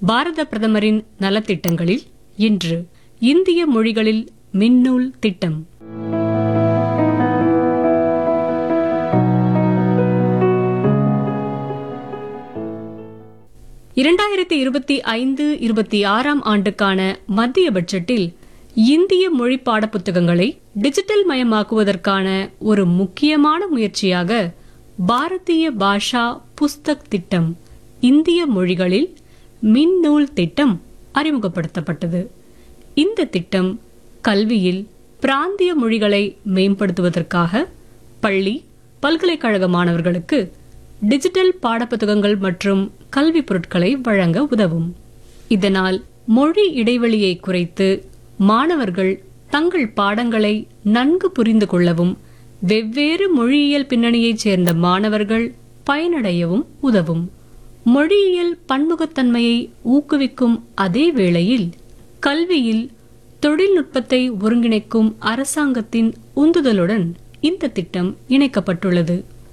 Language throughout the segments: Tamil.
பாரத பிரதமரின் நலத்திட்டங்களில் இன்று இந்திய மொழிகளில் மின்னூல் திட்டம் இரண்டாயிரத்தி இருபத்தி ஐந்து இருபத்தி ஆறாம் ஆண்டுக்கான மத்திய பட்ஜெட்டில் இந்திய மொழி பாடப்புத்தகங்களை டிஜிட்டல் மயமாக்குவதற்கான ஒரு முக்கியமான முயற்சியாக பாரதிய பாஷா புஸ்தக் திட்டம் இந்திய மொழிகளில் மின்னூல் திட்டம் அறிமுகப்படுத்தப்பட்டது இந்த திட்டம் கல்வியில் பிராந்திய மொழிகளை மேம்படுத்துவதற்காக பள்ளி பல்கலைக்கழக மாணவர்களுக்கு டிஜிட்டல் பாடப்புத்தகங்கள் மற்றும் கல்வி பொருட்களை வழங்க உதவும் இதனால் மொழி இடைவெளியை குறைத்து மாணவர்கள் தங்கள் பாடங்களை நன்கு புரிந்து கொள்ளவும் வெவ்வேறு மொழியியல் பின்னணியைச் சேர்ந்த மாணவர்கள் பயனடையவும் உதவும் மொழியியல் பன்முகத்தன்மையை ஊக்குவிக்கும் அதே வேளையில் கல்வியில் தொழில்நுட்பத்தை ஒருங்கிணைக்கும் அரசாங்கத்தின் உந்துதலுடன் இந்த திட்டம் இணைக்கப்பட்டுள்ளது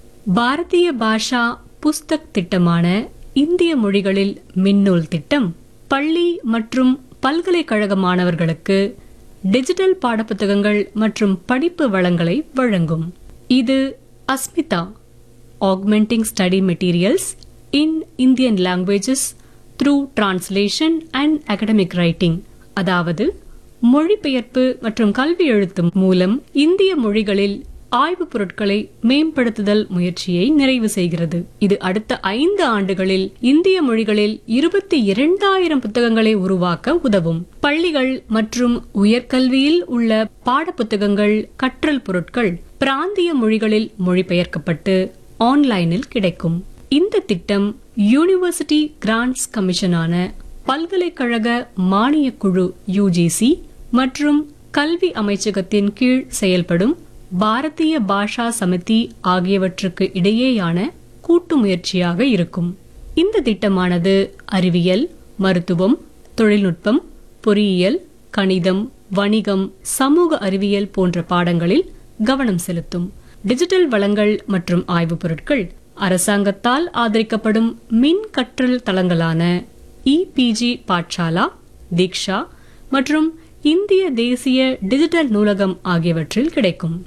பாரதிய பாஷா புஸ்தக் திட்டமான இந்திய மொழிகளில் மின்னூல் திட்டம் பள்ளி மற்றும் பல்கலைக்கழக மாணவர்களுக்கு டிஜிட்டல் பாடப்புத்தகங்கள் மற்றும் படிப்பு வளங்களை வழங்கும் இது Asmita augmenting study materials in Indian languages through translation and academic writing அதாவது மொழிபெயர்ப்பு மற்றும் கல்வி எழுத்து மூலம் இந்திய மொழிகளில் ஆய்வுப் பொருட்களை மேம்படுத்துதல் முயற்சியை நிறைவு செய்கிறது இது அடுத்த ஐந்து ஆண்டுகளில் இந்திய மொழிகளில் இருபத்தி இரண்டாயிரம் புத்தகங்களை உருவாக்க உதவும் பள்ளிகள் மற்றும் உயர்கல்வியில் உள்ள பாடப்புத்தகங்கள் கற்றல் பொருட்கள் பிராந்திய மொழிகளில் மொழிபெயர்க்கப்பட்டு ஆன்லைனில் கிடைக்கும் இந்த திட்டம் யூனிவர்சிட்டி கிராண்ட்ஸ் கமிஷனான பல்கலைக்கழக மானியக் குழு யுஜிசி மற்றும் கல்வி அமைச்சகத்தின் கீழ் செயல்படும் பாரதிய பாஷா சமிதி ஆகியவற்றுக்கு இடையேயான கூட்டு முயற்சியாக இருக்கும் இந்த திட்டமானது அறிவியல் மருத்துவம் தொழில்நுட்பம் பொறியியல் கணிதம் வணிகம் சமூக அறிவியல் போன்ற பாடங்களில் கவனம் செலுத்தும் டிஜிட்டல் வளங்கள் மற்றும் ஆய்வுப் பொருட்கள் அரசாங்கத்தால் ஆதரிக்கப்படும் மின் கற்றல் தளங்களான இபிஜி பாட்சாலா தீக்ஷா மற்றும் இந்திய தேசிய டிஜிட்டல் நூலகம் ஆகியவற்றில் கிடைக்கும்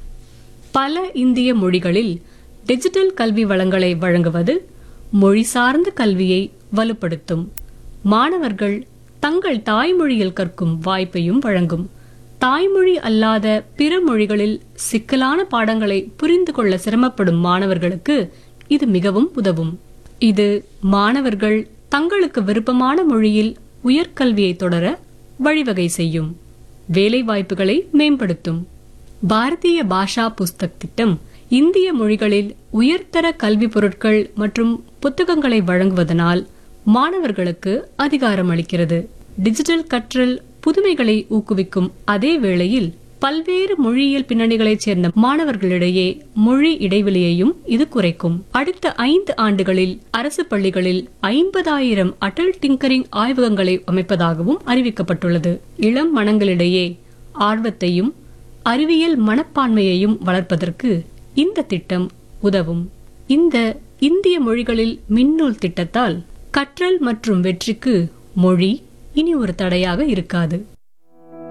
பல இந்திய மொழிகளில் டிஜிட்டல் கல்வி வளங்களை வழங்குவது மொழி சார்ந்த கல்வியை வலுப்படுத்தும் மாணவர்கள் தங்கள் தாய்மொழியில் கற்கும் வாய்ப்பையும் வழங்கும் தாய்மொழி அல்லாத பிற மொழிகளில் சிக்கலான பாடங்களை புரிந்து கொள்ள சிரமப்படும் மாணவர்களுக்கு இது மிகவும் உதவும் இது மாணவர்கள் தங்களுக்கு விருப்பமான மொழியில் உயர்கல்வியை தொடர வழிவகை செய்யும் வேலை வாய்ப்புகளை மேம்படுத்தும் பாரதிய பாஷா புஸ்தக் திட்டம் இந்திய மொழிகளில் உயர்தர கல்வி பொருட்கள் மற்றும் புத்தகங்களை வழங்குவதனால் மாணவர்களுக்கு அதிகாரம் அளிக்கிறது டிஜிட்டல் கற்றல் புதுமைகளை ஊக்குவிக்கும் அதே வேளையில் பல்வேறு மொழியியல் பின்னணிகளைச் சேர்ந்த மாணவர்களிடையே மொழி இடைவெளியையும் இது குறைக்கும் அடுத்த ஐந்து ஆண்டுகளில் அரசு பள்ளிகளில் ஐம்பதாயிரம் அடல் டிங்கரிங் ஆய்வகங்களை அமைப்பதாகவும் அறிவிக்கப்பட்டுள்ளது இளம் மனங்களிடையே ஆர்வத்தையும் அறிவியல் மனப்பான்மையையும் வளர்ப்பதற்கு இந்த திட்டம் உதவும் இந்த இந்திய மொழிகளில் மின்னூல் திட்டத்தால் கற்றல் மற்றும் வெற்றிக்கு மொழி இனி ஒரு தடையாக இருக்காது